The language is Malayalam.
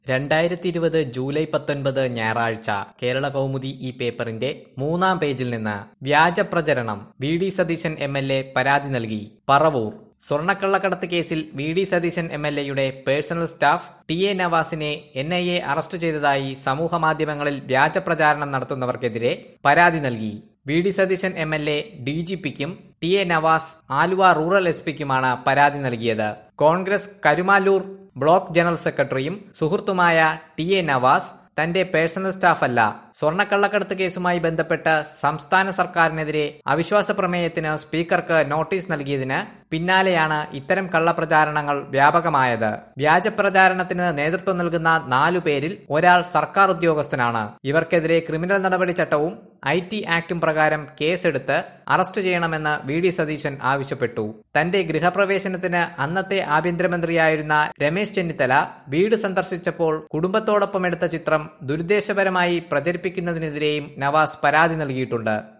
രണ്ടായിരത്തി ഇരുപത് ജൂലൈ പത്തൊൻപത് ഞായറാഴ്ച കേരള കൗമുദി ഈ പേപ്പറിന്റെ മൂന്നാം പേജിൽ നിന്ന് വ്യാജപ്രചരണം V D Satheesan M L A പരാതി നൽകി പറവൂർ സ്വർണ്ണക്കള്ളക്കടത്ത് കേസിൽ V D Satheesan M L എയുടെ പേഴ്സണൽ സ്റ്റാഫ് ടി എ നവാസിനെ എൻ ഐ എ അറസ്റ്റ് ചെയ്തതായി സമൂഹമാധ്യമങ്ങളിൽ വ്യാജപ്രചാരണം നടത്തുന്നവർക്കെതിരെ പരാതി നൽകി V D Satheesan M L A D G പിക്കും T A Navas Aluva rural S പിക്കുമാണ് പരാതി നൽകിയത് കോൺഗ്രസ് കരുമാലൂർ ബ്ലോക്ക് ജനറൽ സെക്രട്ടറിയും സുഹൃത്തുമായ ടി എ നവാസ് തന്റെ പേഴ്സണൽ സ്റ്റാഫല്ല സ്വർണ്ണക്കള്ളക്കടത്ത് കേസുമായി ബന്ധപ്പെട്ട് സംസ്ഥാന സർക്കാരിനെതിരെ അവിശ്വാസ പ്രമേയത്തിന് സ്പീക്കർക്ക് നോട്ടീസ് നൽകിയതിന് പിന്നാലെയാണ് ഇത്തരം കള്ളപ്രചാരണങ്ങൾ വ്യാപകമായത് വ്യാജപ്രചാരണത്തിന് നേതൃത്വം നൽകുന്ന നാലു പേരിൽ ഒരാൾ സർക്കാർ ഉദ്യോഗസ്ഥനാണ് ഇവർക്കെതിരെ ക്രിമിനൽ നടപടി ചട്ടവും ഐ ടി ആക്ടും പ്രകാരം കേസെടുത്ത് അറസ്റ്റ് ചെയ്യണമെന്ന് വി ഡി സതീശൻ ആവശ്യപ്പെട്ടു തന്റെ ഗൃഹപ്രവേശനത്തിന് അന്നത്തെ ആഭ്യന്തരമന്ത്രിയായിരുന്ന രമേശ് ചെന്നിത്തല വീട് സന്ദർശിച്ചപ്പോൾ കുടുംബത്തോടൊപ്പം എടുത്ത ചിത്രം ദുരുദ്ദേശപരമായി പ്രചരിപ്പിക്കുന്നതിനെതിരെയും നവാസ് പരാതി നൽകിയിട്ടുണ്ട്